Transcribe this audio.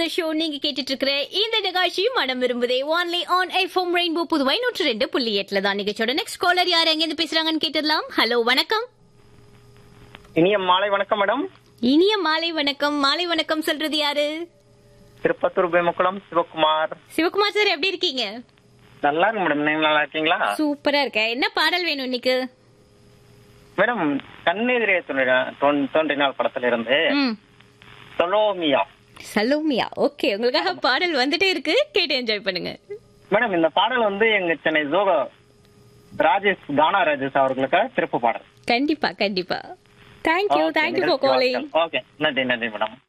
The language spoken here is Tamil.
ஷோ நீங்க கேட்டுட்டு இருக்கிற இந்த நிகழ்ச்சி மனம் விரும்புதே ஒன்லி ஆன் ஐஃபோம் ரெயின்போ புதுவை நூற்று ரெண்டு புள்ளி எட்டுல தான் நிகழ்ச்சியோட நெக்ஸ்ட் காலர் யார் எங்க இருந்து பேசுறாங்கன்னு கேட்டுடலாம் ஹலோ வணக்கம் இனிய மாலை வணக்கம் மேடம் இனிய மாலை வணக்கம் மாலை வணக்கம் சொல்றது யாரு திருப்பத்தூர் பேமக்குளம் சிவகுமார் சிவகுமார் சார் எப்படி இருக்கீங்க நல்லா இருக்கு மேடம் நீங்க நல்லா இருக்கீங்களா சூப்பரா இருக்க என்ன பாடல் வேணும் இன்னைக்கு மேடம் கண்ணெதிரே தோன்றின- தோன்- தோன்றினால் படத்துல இருந்து ம் சொலோமியா சலோமியா ஓகே உங்களுக்காக பாடல் வந்துட்டே இருக்கு கேட்டு என்ஜாய் பண்ணுங்க மேடம் இந்த பாடல் வந்து எங்க சென்னை ஜோகோ ராஜேஷ் கானா ராஜேஷ் அவர்களுக்காக திருப்பு பாடல் கண்டிப்பா கண்டிப்பா thank you thank you for calling okay நன்றி நன்றி மேடம்